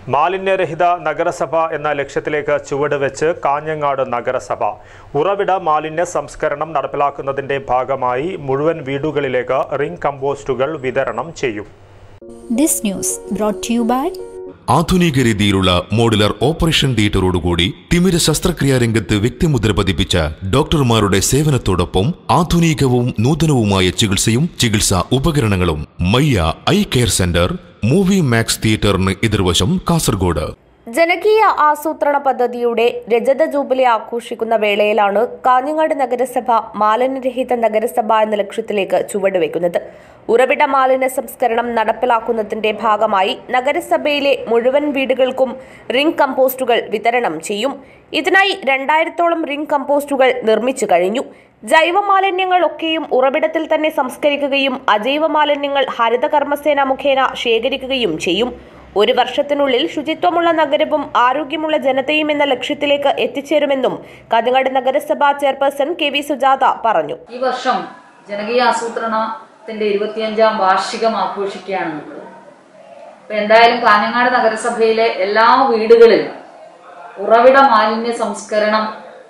മാലിന്യരഹിത നഗരസഭ എന്ന ലക്ഷ്യത്തിലേക്ക് ചുവട് വെച്ച് കാഞ്ഞങ്ങാട് നഗരസഭ ഉറവിട മാലിന്യ സംസ്കരണം നടപ്പിലാക്കുന്നതിന്റെ ഭാഗമായി മുഴുവൻ വീടുകളിലേക്ക് റിംഗ് കമ്പോസ്റ്റുകൾ വിതരണം ചെയ്യും This news brought to you by ആധുനിക രീതിയിലുള്ള മോഡുലർ ഓപ്പറേഷൻ തിയേറ്ററോടുകൂടി തിമിര ശസ്ത്രക്രിയാ രംഗത്ത് വ്യക്തിമുദ്ര പതിപ്പിച്ച ഡോക്ടർമാരുടെ സേവനത്തോടൊപ്പം ആധുനികവും നൂതനവുമായ ചികിത്സയും ചികിത്സാ ഉപകരണങ്ങളും Mayya eye care centre Movie Max തിയേറ്ററിന് എതിർവശം കാസർഗോഡ് ജനകീയ ആസൂത്രണ പദ്ധതിയുടെ രജത ജൂബിലി ആഘോഷിക്കുന്ന വേളയിലാണ് കാഞ്ഞങ്ങാട് നഗരസഭ മാലിന്യരഹിത നഗരസഭ എന്ന ലക്ഷ്യത്തിലേക്ക് ചുവടുവെക്കുന്നത് ഉറവിട മാലിന്യ സംസ്കരണം നടപ്പിലാക്കുന്നതിന്റെ ഭാഗമായി നഗരസഭയിലെ മുഴുവൻ വീടുകൾക്കും റിംഗ് കമ്പോസ്റ്റുകൾ വിതരണം ചെയ്യും ഇതിനായി രണ്ടായിരത്തോളം റിംഗ് കമ്പോസ്റ്റുകൾ നിർമ്മിച്ചു കഴിഞ്ഞു ജൈവ മാലിന്യങ്ങളൊക്കെയും ഉറവിടത്തിൽ തന്നെ സംസ്കരിക്കുകയും അജൈവ മാലിന്യങ്ങൾ ഹരിത കർമ്മസേന മുഖേന ശേഖരിക്കുകയും ചെയ്യും ഒരു വർഷത്തിനുള്ളിൽ ശുചിത്വമുള്ള നഗരവും ആരോഗ്യമുള്ള ജനതയും എന്ന ലക്ഷ്യത്തിലേക്ക് എത്തിച്ചേരുമെന്നും കാഞ്ഞങ്ങാട് നഗരസഭാ ചെയർപേഴ്സൺ കെ വി സുജാത പറഞ്ഞു ഈ വർഷം ജനകീയ ആസൂത്രണത്തിന്റെ ഇരുപത്തിയഞ്ചാം വാർഷികം ആഘോഷിക്കുകയാണ് നമ്മൾ അപ്പൊ എന്തായാലും കാഞ്ഞങ്ങാട് നഗരസഭയിലെ എല്ലാ വീടുകളിലും ഉറവിട മാലിന്യ സംസ്കരണം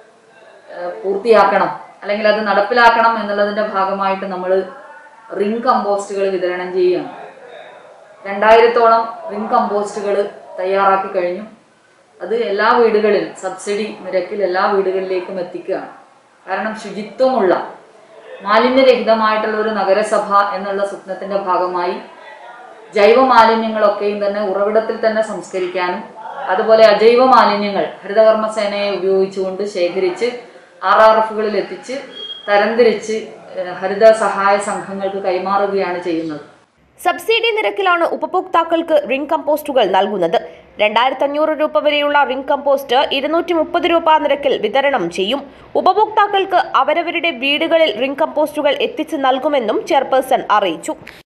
ഏഹ്, പൂർത്തിയാക്കണം അല്ലെങ്കിൽ അത് നടപ്പിലാക്കണം എന്നുള്ളതിന്റെ ഭാഗമായിട്ട് നമ്മൾ റിംഗ് കമ്പോസ്റ്റുകൾ വിതരണം ചെയ്യുകയാണ് രണ്ടായിരത്തോളം റിംഗ് കമ്പോസ്റ്റുകൾ തയ്യാറാക്കി കഴിഞ്ഞു അത് എല്ലാ വീടുകളിലും സബ്സിഡി നിരക്കിൽ എല്ലാ വീടുകളിലേക്കും എത്തിക്കുകയാണ് കാരണം ശുചിത്വമുള്ള മാലിന്യരഹിതമായിട്ടുള്ള ഒരു നഗരസഭ എന്നുള്ള സ്വപ്നത്തിന്റെ ഭാഗമായി ജൈവ മാലിന്യങ്ങളൊക്കെയും തന്നെ ഉറവിടത്തിൽ തന്നെ സംസ്കരിക്കാനും അതുപോലെ അജൈവ മാലിന്യങ്ങൾ ഹരിതകർമ്മസേനയെ ഉപയോഗിച്ചുകൊണ്ട് ശേഖരിച്ച് ആർ ആർ എഫുകളിൽ എത്തിച്ച് തരംതിരിച്ച് ഏഹ്, ഹരിത സഹായ സംഘങ്ങൾക്ക് കൈമാറുകയാണ് ചെയ്യുന്നത് സബ്സിഡി നിരക്കിലാണ് ഉപഭോക്താക്കൾക്ക് റിംഗ് കമ്പോസ്റ്റുകൾ നൽകുന്നത് രണ്ടായിരത്തി അഞ്ഞൂറ് രൂപ വരെയുള്ള റിംഗ് കമ്പോസ്റ്റ് ഇരുന്നൂറ്റി മുപ്പത് രൂപ നിരക്കിൽ വിതരണം ചെയ്യും ഉപഭോക്താക്കൾക്ക് അവരവരുടെ വീടുകളിൽ റിംഗ് കമ്പോസ്റ്റുകൾ എത്തിച്ചു നൽകുമെന്നും ചെയർപേഴ്സൺ അറിയിച്ചു